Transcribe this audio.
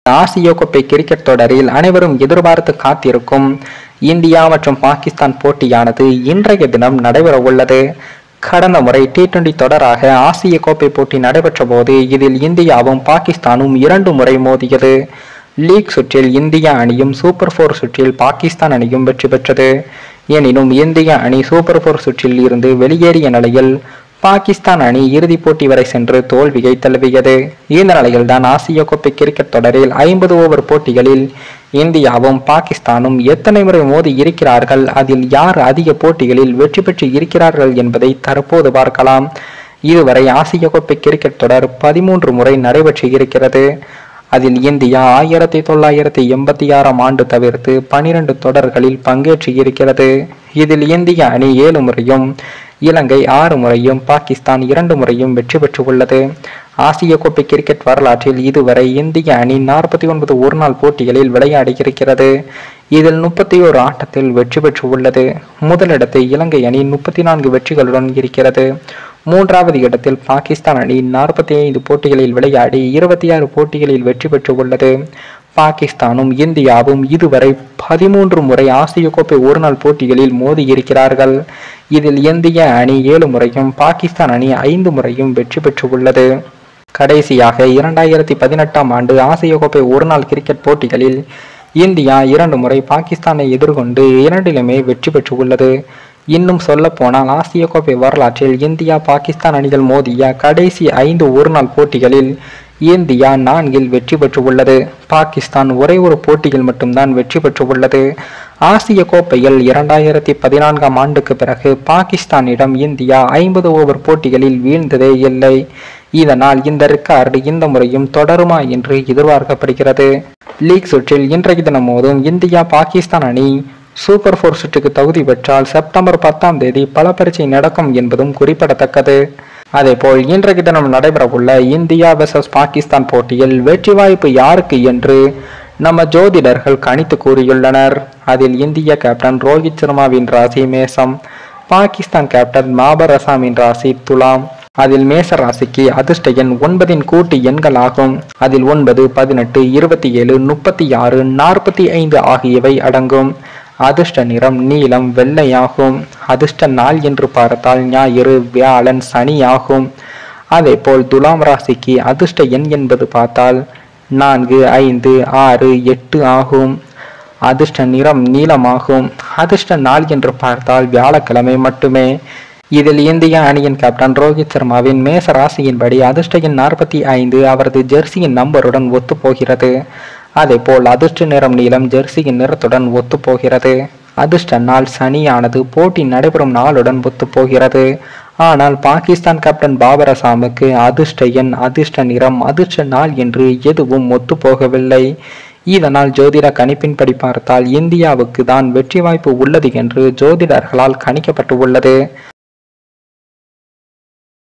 ஆசிய கோப்பை கிரிக்கெட் தொடரில் அனைவரும் எதிர்பார்த்து காத்திருக்கும் இந்தியா மற்றும் பாகிஸ்தான் போட்டியானது இன்றைய தினம் நடைபெற உள்ளது கடந்த முறை டி டுவெண்டி தொடராக ஆசிய கோப்பை போட்டி நடைபெற்ற போது இதில் இந்தியாவும் பாகிஸ்தானும் இரண்டு முறை மோதியது லீக் சுற்றில் இந்தியா அணியும் சூப்பர் போர் சுற்றில் பாகிஸ்தான் அணியும் வெற்றி பெற்றது எனினும் இந்திய அணி சூப்பர் போர் சுற்றில் இருந்து வெளியேறிய நிலையில் பாகிஸ்தான் அணி இறுதிப் போட்டி வரை சென்று தோல்வியை தழுவியது இந்த நிலையில்தான் ஆசிய கோப்பை கிரிக்கெட் தொடரில் ஐம்பது ஓவர் போட்டிகளில் இந்தியாவும் பாகிஸ்தானும் எத்தனை முறை மோதி இருக்கிறார்கள் அதில் யார் அதிக போட்டிகளில் வெற்றி பெற்று இருக்கிறார்கள் என்பதை தற்போது பார்க்கலாம் இதுவரை ஆசிய கோப்பை கிரிக்கெட் தொடர் பதிமூன்று முறை நடைபெற்று இருக்கிறது அதில் இந்தியா ஆயிரத்தி தொள்ளாயிரத்தி எண்பத்தி ஆறாம் ஆண்டு தவிர்த்து பனிரெண்டு தொடர்களில் பங்கேற்று இருக்கிறது இதில் இந்திய அணி ஏழு முறையும் இலங்கை ஆறு முறையும் பாகிஸ்தான் இரண்டு முறையும் வெற்றி பெற்று உள்ளது ஆசிய கோப்பை கிரிக்கெட் வரலாற்றில் இதுவரை இந்திய அணி நாற்பத்தி ஒன்பது ஒருநாள் போட்டிகளில் விளையாடி இருக்கிறது இதில் முப்பத்தி ஓரு ஆட்டத்தில் வெற்றி பெற்று உள்ளது முதலிடத்தை இலங்கை அணி முப்பத்தி நான்கு வெற்றிகளுடன் இருக்கிறது மூன்றாவது இடத்தில் பாகிஸ்தான் அணி நாற்பத்தி ஐந்து போட்டிகளில் விளையாடி இருபத்தி ஆறு போட்டிகளில் வெற்றி பெற்று உள்ளது பாகிஸ்தானும் இந்தியாவும் இதுவரை பதிமூன்று முறை ஆசிய கோப்பை ஒருநாள் போட்டிகளில் மோதி இருக்கிறார்கள் இதில் இந்திய அணி ஏழு முறையும் பாகிஸ்தான் அணி ஐந்து முறையும் வெற்றி பெற்று உள்ளது கடைசியாக இரண்டாயிரத்தி பதினெட்டாம் ஆண்டு ஆசிய கோப்பை ஒருநாள் கிரிக்கெட் போட்டிகளில் இந்தியா இரண்டு முறை பாகிஸ்தானை எதிர்கொண்டு இரண்டிலுமே வெற்றி பெற்று உள்ளது இன்னும் சொல்ல போனால் ஆசிய கோப்பை வரலாற்றில் இந்தியா பாகிஸ்தான் அணிகள் மோதிய கடைசி ஐந்து ஒருநாள் போட்டிகளில் இந்தியா நான்கில் வெற்றி பெற்று உள்ளது பாகிஸ்தான் ஒரே ஒரு போட்டியில் மட்டும்தான் வெற்றி பெற்று உள்ளது ஆசிய கோப்பையில் இரண்டாயிரத்தி பதினான்காம் ஆண்டுக்கு பிறகு பாகிஸ்தானிடம் இந்தியா ஐம்பது ஓவர் போட்டிகளில் வீழ்ந்ததே இல்லை இதனால் இந்த ரெக்கார்டு இந்த முறையும் தொடருமா என்று எதிர்பார்க்கப்படுகிறது லீக் சுற்றில் இன்றைய தினம் மோதும் இந்தியா பாகிஸ்தான் அணி சூப்பர் ஃபோர் சுற்றுக்கு தகுதி பெற்றால் செப்டம்பர் பத்தாம் தேதி பல பரீட்சை நடக்கும் என்பதும் குறிப்பிடத்தக்கது அதேபோல் இன்றைக்கு தினம் நடைபெறவுள்ள இந்தியா வெர்சஸ் பாகிஸ்தான் போட்டியில் வெற்றி வாய்ப்பு யாருக்கு என்று நம்ம ஜோதிடர்கள் கணித்து கூறியுள்ளனர் அதில் இந்திய கேப்டன் ரோஹித் சர்மாவின் ராசி மேசம் பாகிஸ்தான் கேப்டன் மாபர் அசாமின் ராசி துலாம் அதில் மேச ராசிக்கு அதிர்ஷ்ட எண் ஒன்பதின் கூட்டு எண்கள் ஆகும் அதில் ஒன்பது பதினெட்டு இருபத்தி ஏழு முப்பத்தி ஆறு நாற்பத்தி ஐந்து ஆகியவை அடங்கும் அதிர்ஷ்ட நிறம் நீலம் வெள்ளையாகும் அதிர்ஷ்ட நாள் என்று பார்த்தால் ஞாயிறு வியாழன் சனி ஆகும் அதேபோல் துலாம் ராசிக்கு அதிர்ஷ்ட எண் என்பது பார்த்தால் நான்கு ஐந்து ஆறு எட்டு ஆகும் அதிர்ஷ்ட நிறம் நீலமாகும் அதிர்ஷ்ட நாள் என்று பார்த்தால் வியாழக்கிழமை மட்டுமே இதில் இந்திய அணியின் கேப்டன் ரோஹித் சர்மாவின் மேச ராசியின்படி அதிர்ஷ்ட எண் நாற்பத்தி ஐந்து அவரது ஜெர்சியின் நம்பருடன் ஒத்துப்போகிறது அதேபோல் அதிர்ஷ்ட நிறம் நீளம் ஜெர்சியின் நிறத்துடன் ஒத்துப்போகிறது அதிர்ஷ்ட நாள் சனியானது போட்டி நடைபெறும் நாளுடன் ஒத்துப்போகிறது ஆனால் பாகிஸ்தான் கேப்டன் பாபர் அசாமுக்கு அதிர்ஷ்ட எண் அதிர்ஷ்ட நிறம் அதிர்ஷ்ட நாள் என்று எதுவும் ஒத்துப்போகவில்லை இதனால் ஜோதிட கணிப்பின்படி பார்த்தால் இந்தியாவுக்கு தான் வெற்றி வாய்ப்பு உள்ளது என்று ஜோதிடர்களால் கணிக்கப்பட்டு உள்ளது